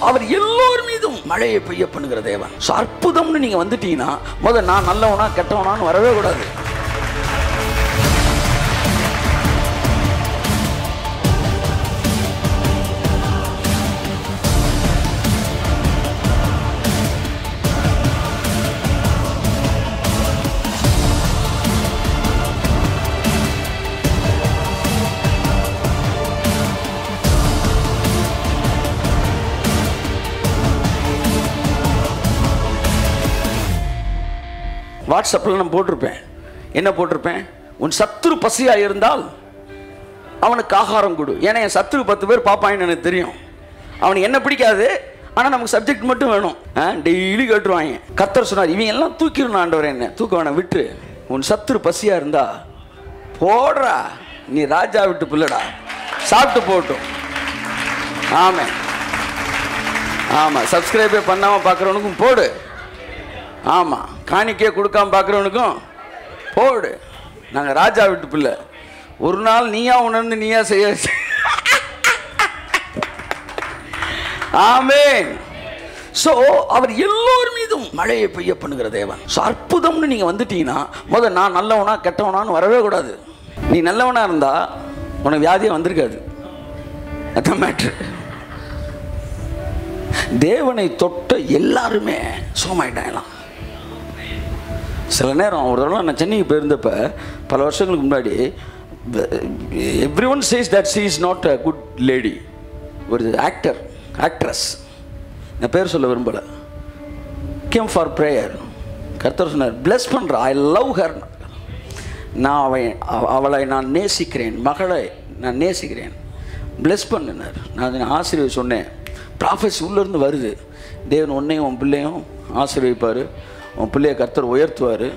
அவர் எல்லோர் மீதும் மழையை பெய்ய பண்ணுகிற தேவன் ஸோ அற்புதம்னு நீங்க வந்துட்டீங்கன்னா முதல்ல நான் நல்லவனா கெட்டவனான்னு வரவே கூடாது வாட்ஸ்அப்பில் நான் போட்டிருப்பேன் என்ன போட்டிருப்பேன் உன் சத்துரு பசியாக இருந்தால் அவனுக்கு ஆகாரம் கொடு ஏன்னா என் சத்துரு பத்து பேர் பார்ப்பான்னு எனக்கு தெரியும் அவனுக்கு என்ன பிடிக்காது ஆனால் நமக்கு சப்ஜெக்ட் மட்டும் வேணும் டெய்லி கேட்டுருவாங்க கத்தர் சொன்னார் இவங்க எல்லாம் தூக்கிடணும் ஆண்டவர் என்ன தூக்க வேணாம் விட்டு உன் சத்துரு பசியாக இருந்தா போடுறா நீ ராஜா விட்டு பிள்ளைடா சாப்பிட்டு போட்டும் ஆமாம் ஆமாம் சப்ஸ்கிரைபே பண்ணாமல் பார்க்குறவனுக்கும் போடு ஆமாம் காணிக்கே கொடுக்காம பார்க்குறவனுக்கும் போடு நாங்கள் ராஜா விட்டு பிள்ளை ஒரு நாள் நீயா உணர்ந்து நீயா செய்ய ஆமென் ஸோ அவர் எல்லோர் மீதும் மழையை பெய்ய பண்ணுகிற தேவன் ஸோ அற்புதம்னு நீங்கள் வந்துட்டீங்கன்னா முதல்ல நான் நல்லவனா கெட்டவனான்னு வரவே கூடாது நீ நல்லவனா இருந்தா உனக்கு வியாதியே வந்திருக்காது அதான் மேட்ரு தேவனை தொட்ட எல்லாருமே சுகமாயிட்டாங்களாம் சில நேரம் ஒரு தடவை நான் சென்னைக்கு போயிருந்தப்ப பல வருஷங்களுக்கு முன்னாடி everyone says that she is not a good lady ஒரு ஆக்டர் ஆக்ட்ரஸ் நான் பேர் சொல்ல விரும்பலை கேம் ஃபார் ப்ரேயர் கர்த்தர் சொன்னார் பிளஸ் பண்ணுறா ஐ லவ் ஹர் நான் அவன் அவ- அவளை நான் நேசிக்கிறேன் மகளை நான் நேசிக்கிறேன் பிளஸ் பண்ணினார் நான் அதை ஆசிரியர் சொன்னேன் ப்ராஃபஸ் உள்ளேருந்து வருது தேவன் உன்னையும் உன் பிள்ளையும் ஆசீர்வதிப்பார் உன் பிள்ளைய கர்த்தர் உயர்த்துவார்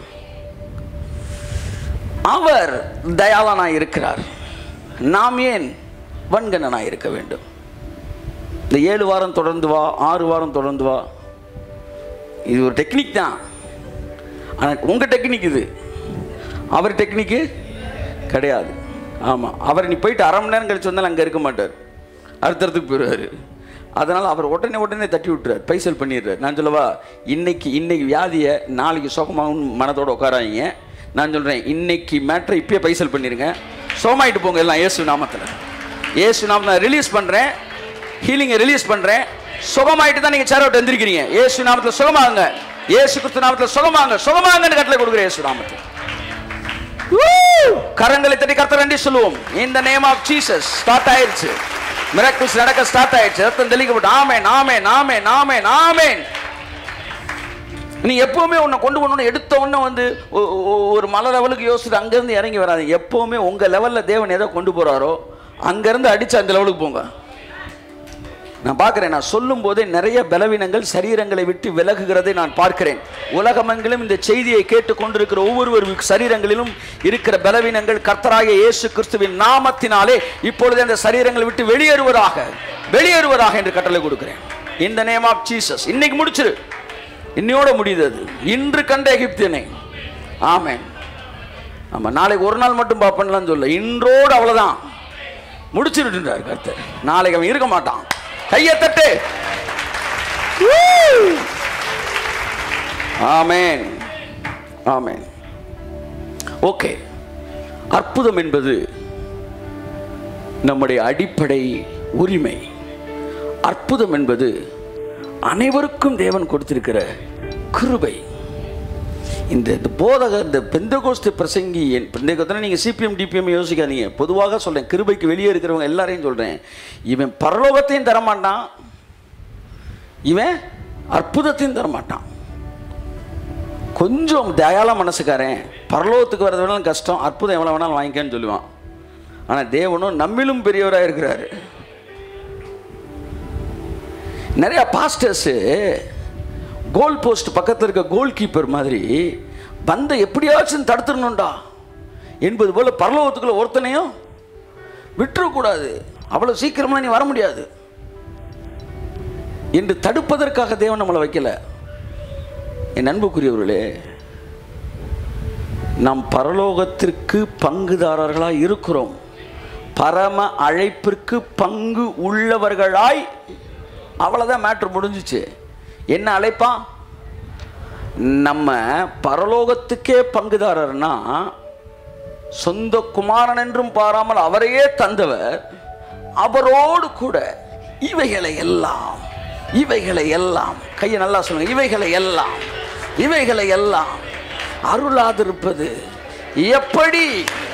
அவர் தயாளனாய் இருக்கிறார் நாம் ஏன் வன்கணனாய் இருக்க வேண்டும் இந்த ஏழு வாரம் தொடர்ந்து வா ஆறு வாரம் தொடர்ந்து வா இது ஒரு டெக்னிக் தான் ஆனால் உங்கள் டெக்னிக் இது அவர் டெக்னிக்கு கிடையாது ஆமாம் அவர் நீ போயிட்டு அரை மணி நேரம் கழிச்சு வந்தாலும் அங்கே இருக்க மாட்டார் அடுத்தடுத்துக்கு போயிடுவார் அதனால் அவர் உடனே உடனே தட்டி விட்டுறார் பைசல் பண்ணிடுறார் நான் சொல்லவா இன்னைக்கு இன்னைக்கு வியாதியை நாளைக்கு சுகமாகும் மனதோட உட்காராங்க நான் சொல்கிறேன் இன்னைக்கு மேட்ரை இப்பயே பைசல் பண்ணிடுங்க சுகமாயிட்டு போங்க எல்லாம் இயேசு நாமத்தில் இயேசு நாம நான் ரிலீஸ் பண்ணுறேன் ஹீலிங்கை ரிலீஸ் பண்ணுறேன் சுகமாயிட்டு தான் நீங்கள் சேர விட்டு வந்திருக்கிறீங்க இயேசு நாமத்தில் சுகமாகுங்க இயேசு கிறிஸ்து நாமத்தில் சுகமாங்க சுகமாங்கன்னு கட்டளை கொடுக்குற இயேசு நாமத்தில் Woo! கரங்களை தட்டி கர்த்தர் நன்றி சொல்லுவோம் இந்த நேம் ஆஃப் ஜீசஸ் ஸ்டார்ட் ஆயிருச்சு மிராக்கிள்ஸ் நடக்க ஸ்டார்ட் ஆயிருச்சு ரத்தம் தெளிக்கப்பட்டு ஆமென் ஆமென் ஆமென் ஆமென் ஆமென் நீ எப்பவுமே உன்னை கொண்டு போகணும்னு எடுத்த உடனே வந்து ஒ- ஒ- ஒரு மலை லெவலுக்கு யோசிச்சுட்டு அங்கேருந்து இறங்கி வராது எப்பவுமே உங்க லெவல்ல தேவன் எதை கொண்டு போறாரோ அங்கேருந்து அடிச்சு அந்த லெவலுக்கு போங்க நான் பார்க்கிறேன் நான் சொல்லும் போதே நிறைய பலவீனங்கள் சரீரங்களை விட்டு விலகுகிறதை நான் பார்க்கிறேன் உலகமெங்கிலும் இந்த செய்தியை கேட்டுக் கொண்டிருக்கிற ஒவ்வொருவர் சரீரங்களிலும் இருக்கிற பலவீனங்கள் கர்த்தராகிய இயேசு கிறிஸ்துவின் நாமத்தினாலே இப்பொழுது அந்த சரீரங்களை விட்டு வெளியேறுவதாக வெளியேறுவதாக என்று கட்டளை கொடுக்கிறேன் இந்த நேம் ஆஃப் ஜீசஸ் இன்னைக்கு முடிச்சிரு இன்னையோட முடியுது அது இன்று கண்ட எகிப்தியனை ஆமென் ஆமா நாளைக்கு ஒரு நாள் மட்டும் பார்ப்பேன்லாம் சொல்ல இன்றோடு அவ்வளவுதான் முடிச்சிருட்டுன்றார் கர்த்தர் நாளைக்கு அவன் இருக்க மாட்டான் கையை தட்டு ஆமென் ஆமென் ஓகே அற்புதம் என்பது நம்முடைய அடிப்படை உரிமை அற்புதம் என்பது அனைவருக்கும் தேவன் கொடுத்திருக்கிற கிருபை இந்த இந்த போதகர் இந்த பெந்தகோஸ்து பிரசங்கி பெந்தகோஸ்துனா நீங்கள் சிபிஎம் டிபிஎம் யோசிக்காதீங்க பொதுவாக சொல்கிறேன் கிருபைக்கு வெளியே இருக்கிறவங்க எல்லாரையும் சொல்கிறேன் இவன் பரலோகத்தையும் தரமாட்டான் இவன் அற்புதத்தையும் தரமாட்டான் கொஞ்சம் தயாள மனசுக்காரன் பரலோகத்துக்கு வரது வேணாலும் கஷ்டம் அற்புதம் எவ்வளோ வேணாலும் வாங்கிக்கன்னு சொல்லுவான் ஆனால் தேவனும் நம்மிலும் பெரியவராக இருக்கிறாரு நிறைய பாஸ்டர்ஸு கோல் போஸ்ட் பக்கத்தில் இருக்க கோல் கீப்பர் மாதிரி பந்தை எப்படியாச்சும் தடுத்துடணும்டா என்பது போல பரலோகத்துக்குள்ள ஒருத்தனையும் விட்டுறக்கூடாது அவ்வளோ சீக்கிரமாக நீ வர முடியாது என்று தடுப்பதற்காக தேவன் நம்மளை வைக்கல என் அன்புக்குரியவர்களே நாம் பரலோகத்திற்கு பங்குதாரர்களாய் இருக்கிறோம் பரம அழைப்பிற்கு பங்கு உள்ளவர்களாய் அவ்வளோதான் மேட்ரு முடிஞ்சிச்சு என்ன அழைப்பான் நம்ம பரலோகத்துக்கே பங்குதாரர்னா சொந்த குமாரன் என்றும் பாராமல் அவரையே தந்தவர் அவரோடு கூட இவைகளை எல்லாம் இவைகளை எல்லாம் கையை நல்லா சொல்லுங்க இவைகளை எல்லாம் இவைகளை எல்லாம் அருளாதிருப்பது எப்படி